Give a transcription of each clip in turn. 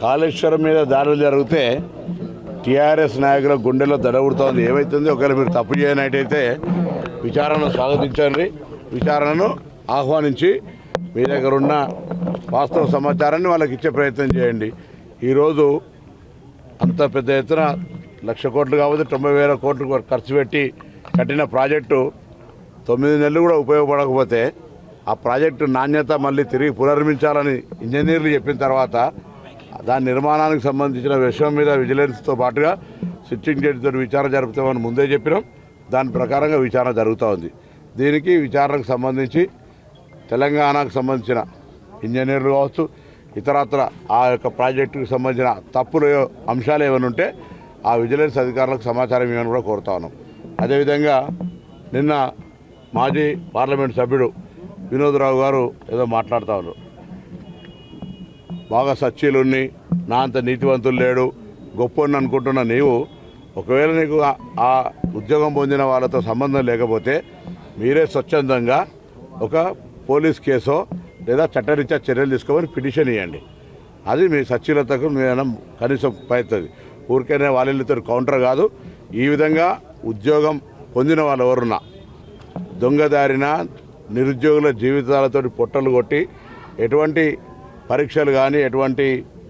కాళేశ్వరం మీద దాడులు జరిగితే టీఆర్ఎస్ నాయకుల గుండెలో దడబుడుతోంది ఏమైతుంది ఒకవేళ మీరు తప్పు చేయనట్టయితే విచారణను స్వాగతించండి విచారణను ఆహ్వానించి మీ దగ్గర ఉన్న వాస్తవ సమాచారాన్ని వాళ్ళకి ఇచ్చే ప్రయత్నం చేయండి ఈరోజు అంత పెద్ద ఎత్తున లక్ష కోట్లు కావచ్చు తొంభై వేల కోట్లు ఖర్చు పెట్టి కట్టిన ప్రాజెక్టు తొమ్మిది నెలలు కూడా ఉపయోగపడకపోతే ఆ ప్రాజెక్టు నాణ్యత మళ్ళీ తిరిగి పునర్మించాలని ఇంజనీర్లు చెప్పిన తర్వాత దాని నిర్మాణానికి సంబంధించిన విషయం మీద విజిలెన్స్తో పాటుగా సిట్టింగ్ జడ్జితో విచారణ జరుపుతామని ముందే చెప్పినాం దాని ప్రకారంగా విచారణ జరుగుతూ ఉంది దీనికి విచారణకు సంబంధించి తెలంగాణకు సంబంధించిన ఇంజనీర్లు కావచ్చు ఇతరత్ర ఆ యొక్క ప్రాజెక్టుకు సంబంధించిన తప్పులు ఏ- అంశాలు ఏమైనా ఉంటే ఆ విజిలెన్స్ అధికారులకు సమాచారం ఇవ్వని కూడా కోరుతా ఉన్నాం అదేవిధంగా నిన్న మాజీ పార్లమెంట్ సభ్యుడు వినోద్రావు గారు ఏదో మాట్లాడుతూ ఉన్నారు బాగా సచ్చీలున్ని నా అంత నీతివంతులు లేడు గొప్పని అనుకుంటున్న నీవు ఒకవేళ నీకు ఆ- ఆ ఉద్యోగం పొందిన వాళ్ళతో సంబంధం లేకపోతే మీరే స్వచ్ఛందంగా ఒక పోలీస్ కేసో లేదా చట్టరీత్యా చర్యలు తీసుకోమని పిటిషన్ ఇవ్వండి అది మీ సచ్చీలతకు మేము కనీసం పడుతుంది ఊరికైనా వాళ్ళతో కౌంటర్ కాదు ఈ విధంగా ఉద్యోగం పొందిన వాళ్ళు ఎవరున్నా దొంగదారిన నిరుద్యోగుల జీవితాలతో పొట్టలు కొట్టి ఎటువంటి పరీక్షలు కానీ ఎటువంటి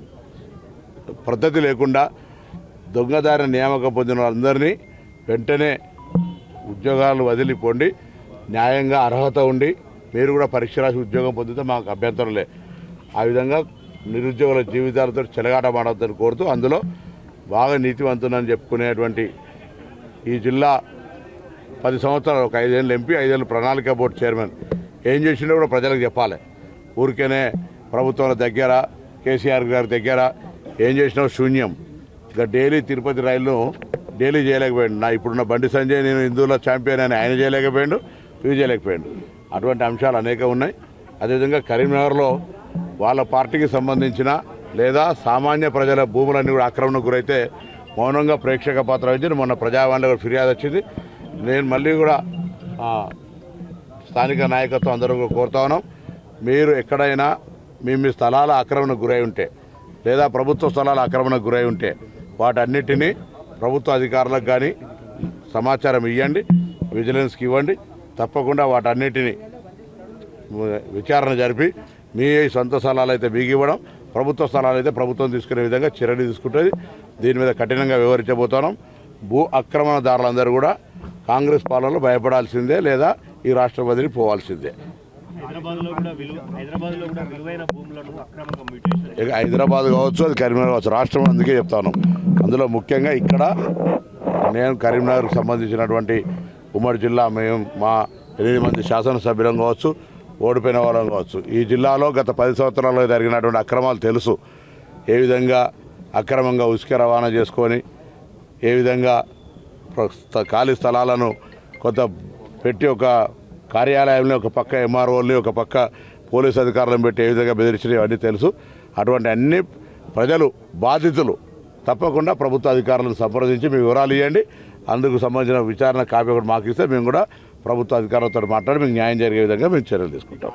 పద్ధతి లేకుండా దొంగదారిన నియామకం పొందిన వాళ్ళందరినీ వెంటనే ఉద్యోగాలు వదిలిపోండి న్యాయంగా అర్హత ఉండి మీరు కూడా పరీక్ష రాసి ఉద్యోగం పొందితే మాకు అభ్యంతరం లే ఆ విధంగా నిరుద్యోగుల జీవితాలతో చెలగాటమాడొద్దని కోరుతూ అందులో బాగా నీతివంతునని చెప్పుకునేటువంటి ఈ జిల్లా పది సంవత్సరాలు ఒక ఐదేళ్ళు ఎంపీ ఐదేళ్ళు ప్రణాళిక బోర్డు చైర్మన్ ఏం చేసిండో కూడా ప్రజలకు చెప్పాలి ఊరికేనే ప్రభుత్వం దగ్గర కేసీఆర్ గారి దగ్గర ఏం చేసినావు శూన్యం ఇక డైలీ తిరుపతి రైలును డైలీ చేయలేకపోయాడు నా ఇప్పుడున్న బండి సంజయ్ నేను హిందువుల ఛాంపియన్ అని ఆయన చేయలేకపోయాడు ఇవి చేయలేకపోయాడు అటువంటి అంశాలు అనేక ఉన్నాయి అదేవిధంగా కరీంనగర్లో వాళ్ళ పార్టీకి సంబంధించిన లేదా సామాన్య ప్రజల భూములన్నీ కూడా ఆక్రమణకు గురైతే మౌనంగా ప్రేక్షక పాత్ర వహించి మొన్న ప్రజావాణిలో కూడా ఫిర్యాదు వచ్చింది నేను మళ్ళీ కూడా ఆ, స్థానిక నాయకత్వం అందరూ కూడా కోరుతా ఉన్నాం మీరు ఎక్కడైనా మీ మీ స్థలాల ఆక్రమణకు గురై ఉంటే లేదా ప్రభుత్వ స్థలాల ఆక్రమణకు గురై ఉంటే వాటన్నిటినీ ప్రభుత్వ అధికారులకు కానీ సమాచారం ఇవ్వండి విజిలెన్స్కి ఇవ్వండి తప్పకుండా వాటన్నిటినీ విచారణ జరిపి మీ సొంత స్థలాలు అయితే మీకు ఇవ్వడం ప్రభుత్వ స్థలాలు అయితే ప్రభుత్వం తీసుకునే విధంగా చర్యలు తీసుకుంటుంది దీని మీద కఠినంగా వివరించబోతున్నాం భూ ఆక్రమణదారులందరూ కూడా కాంగ్రెస్ పాలనలో భయపడాల్సిందే లేదా ఈ రాష్ట్రం వదిలి పోవాల్సిందే హైదరాబాద్ లో కూడా విలువ హైదరాబాద్ లో కూడా విలువైన భూములను అక్రమంగా మ్యూటేషన్ ఇక హైదరాబాద్ కావచ్చు అది కరీంనగర్ కావచ్చు రాష్ట్రం అందుకే చెప్తాను అందులో ముఖ్యంగా ఇక్కడ నేను కరీంనగర్కు సంబంధించినటువంటి ఉమ్మడి జిల్లా మేము మా ఎనిమిది మంది శాసనసభ్యులం కావచ్చు ఓడిపోయిన వాళ్ళం కావచ్చు ఈ జిల్లాలో గత పది సంవత్సరాల్లో జరిగినటువంటి అక్రమాలు తెలుసు ఏ విధంగా అక్రమంగా ఉసుక రవాణా చేసుకొని ఏ విధంగా ప్ర- స్థ- ఖాళీ స్థలాలను కొంత పెట్టి ఒక కార్యాలయంలో ఒక పక్క ఎంఆర్ఓల్ని ఒక పక్క పోలీస్ అధికారులను పెట్టి ఏ విధంగా బెదిరించినవి అన్నీ తెలుసు అటువంటి అన్ని ప్రజలు బాధితులు తప్పకుండా ప్రభుత్వ అధికారులను సంప్రదించి మీ వివరాలు ఇవ్వండి అందుకు సంబంధించిన విచారణ కాపీ ఒకటి మాకు ఇస్తే మేము కూడా ప్రభుత్వ అధికారులతో మాట్లాడి మీకు న్యాయం జరిగే విధంగా మేము చర్యలు తీసుకుంటాం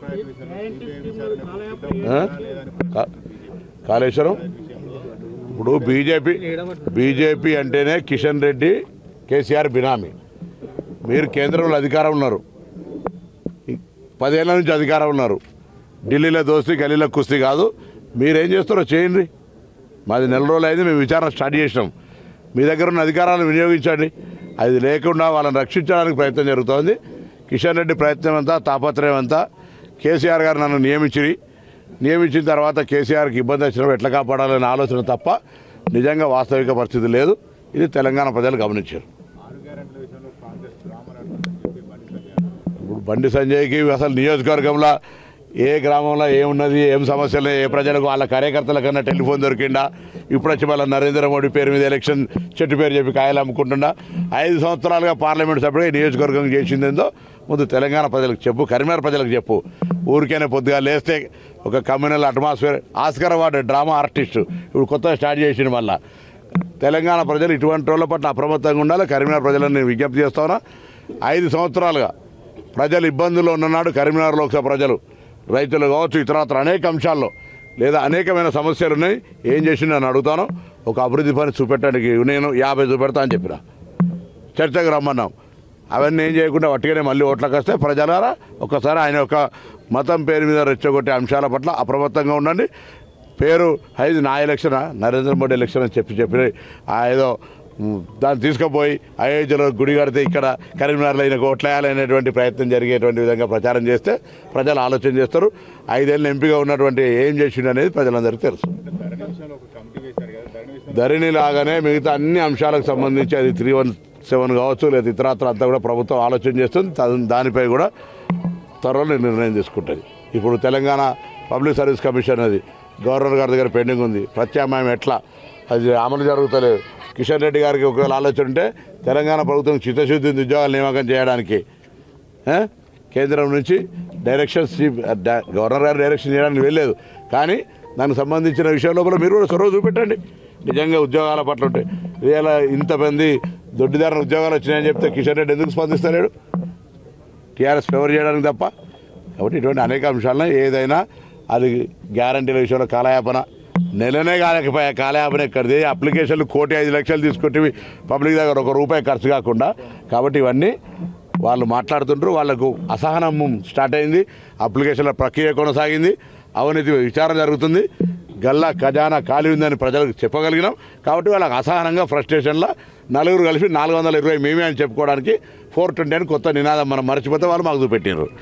ఆ? కా- కాళేశ్వరం ఇప్పుడు బీజేపీ బీజేపీ అంటేనే కిషన్ రెడ్డి కేసీఆర్ బినామీ మీరు కేంద్రంలో అధికారం ఉన్నారు పదేళ్ల నుంచి అధికారం ఉన్నారు ఢిల్లీలో దోస్తీ గల్లీలో కుస్తీ కాదు మీరేం చేస్తారో చేయండి మాది నెల రోజులు అయింది మేము విచారణ స్టార్ట్ చేసినాం మీ దగ్గర ఉన్న అధికారాలను వినియోగించండి అది లేకుండా వాళ్ళని రక్షించడానికి ప్రయత్నం జరుగుతోంది కిషన్ రెడ్డి ప్రయత్నం అంతా తాపత్రయం అంతా కేసీఆర్ గారు నన్ను నియమించి నియమించిన తర్వాత కేసీఆర్కి ఇబ్బంది వచ్చినప్పుడు ఎట్లా కాపాడాలనే ఆలోచన తప్ప నిజంగా వాస్తవిక పరిస్థితి లేదు ఇది తెలంగాణ ప్రజలు గమనించారు ఇప్పుడు బండి సంజయ్కి అసలు నియోజకవర్గంలో ఏ గ్రామంలో ఏమున్నది ఏం సమస్యలు ఏ ప్రజలకు వాళ్ళ కార్యకర్తల కన్నా టెలిఫోన్ దొరికిండా ఇప్పుడు వచ్చి వాళ్ళ నరేంద్ర మోడీ పేరు మీద ఎలక్షన్ చెట్టు పేరు చెప్పి కాయలు అమ్ముకుంటుండా ఐదు సంవత్సరాలుగా పార్లమెంట్ సభ్యుడిగా ఈ నియోజకవర్గం చేసిందేందో ముందు తెలంగాణ ప్రజలకు చెప్పు కరీంనగర్ ప్రజలకు చెప్పు ఊరికైనా పొద్దుగా లేస్తే ఒక communal atmosphere Oscar award drama artist ఇప్పుడు కొత్తగా స్టార్ట్ చేసిండు మళ్ళా తెలంగాణ ప్రజలు ఇటువంటి వాళ్ళ పట్ల అప్రమత్తంగా ఉండాలి కరీంనగర్ ప్రజలను నేను విజ్ఞప్తి చేస్తాను ఐదు సంవత్సరాలుగా ప్రజలు ఇబ్బందుల్లో ఉన్ననాడు కరీంనగర్ లోక్సభ ప్రజలు రైతులు కావచ్చు ఇతరత్ర అనేక అంశాల్లో లేదా అనేకమైన సమస్యలు ఉన్నాయి ఏం చేసి నేను అడుగుతాను ఒక అభివృద్ధి పని చూపెట్టడానికి నేను యాభై చూపెడతా అని చెప్పిన చర్చకు రమ్మన్నాం అవన్నీ ఏం చేయకుండా వట్టిగానే మళ్ళీ ఓట్లకు వస్తే ప్రజలారా ఒక్కసారి ఆయన యొక్క మతం పేరు మీద రెచ్చగొట్టే అంశాల పట్ల అప్రమత్తంగా ఉండండి పేరు ఐదు నా ఎలక్షన్ నరేంద్ర మోడీ ఎలక్షన్ అని చెప్పి చెప్పి ఆ ఏదో మ్, దాన్ని తీసుకుపోయి అయోధ్యలో గుడి కడితే ఇక్కడ కరీంనగర్లో ఈయనకు ఓట్లేయాలనేటువంటి ప్రయత్నం జరిగేటువంటి విధంగా ప్రచారం చేస్తే ప్రజలు ఆలోచన చేస్తారు ఐదేళ్ళు ఎంపీగా ఉన్నటువంటి ఏం చేసిండు అనేది ప్రజలందరికీ తెలుసు ధరణి విషయంలో ఒక కమిటీ వేశారు కదా ధరణి విషయం ధరణి లాగానే మిగతా అన్ని అంశాలకు సంబంధించి అది త్రీ వన్ సెవెన్ కావచ్చు లేదా ఇతరత్ర అంతా కూడా ప్రభుత్వం ఆలోచన చేస్తుంది దా- దానిపై కూడా త్వరలో నిర్ణయం తీసుకుంటుంది ఇప్పుడు తెలంగాణ పబ్లిక్ సర్వీస్ కమిషన్ అది గవర్నర్ గారి దగ్గర పెండింగ్ ఉంది ప్రత్యామ్నాయం ఎట్లా అది అమలు జరుగుతలేదు కిషన్ రెడ్డి గారికి ఒకవేళ ఆలోచన ఉంటే తెలంగాణ ప్రభుత్వం చిత్తశుద్ధి ఉంది ఉద్యోగాలు నియామకం చేయడానికి ఆ? కేంద్రం నుంచి డైరెక్షన్స్ డ- గవర్నర్ గారు డైరెక్షన్ చేయడానికి వెళ్ళలేదు కానీ దానికి సంబంధించిన విషయం లోపల మీరు కూడా చొరవ చూపెట్టండి నిజంగా ఉద్యోగాల పట్ల ఉంటే ఇలా ఇంతమంది దొడ్డిదారుల ఉద్యోగాలు వచ్చినాయని చెప్తే కిషన్ రెడ్డి ఎందుకు స్పందిస్తలేడు టీఆర్ఎస్ ఫేవర్ చేయడానికి తప్ప కాబట్టి ఇటువంటి అనేక అంశాలను ఏదైనా అది గ్యారంటీల విషయంలో కాలయాపన నెలనే కాలేకపోయా కాలయాపన ఎక్కడిది అప్లికేషన్లు కోటి ఐదు లక్షలు తీసుకొట్టి పబ్లిక్ దగ్గర ఒక రూపాయి ఖర్చు కాకుండా కాబట్టి ఇవన్నీ వాళ్ళు మాట్లాడుతుంటారు వాళ్ళకు అసహనం స్టార్ట్ అయింది అప్లికేషన్ల ప్రక్రియ కొనసాగింది అవినీతి విచారణ జరుగుతుంది గల్లా ఖజానా ఖాళీ ఉందని ప్రజలకు చెప్పగలిగినాం కాబట్టి వాళ్ళకి అసహనంగా ఫ్రస్ట్రేషన్లో నలుగురు కలిసి నాలుగు వందల ఇరవై మేమే అని చెప్పుకోవడానికి ఫోర్ ట్వంటీ అని కొత్త నినాదం మనం మర్చిపోతే వాళ్ళు మాకు చూపెట్టారు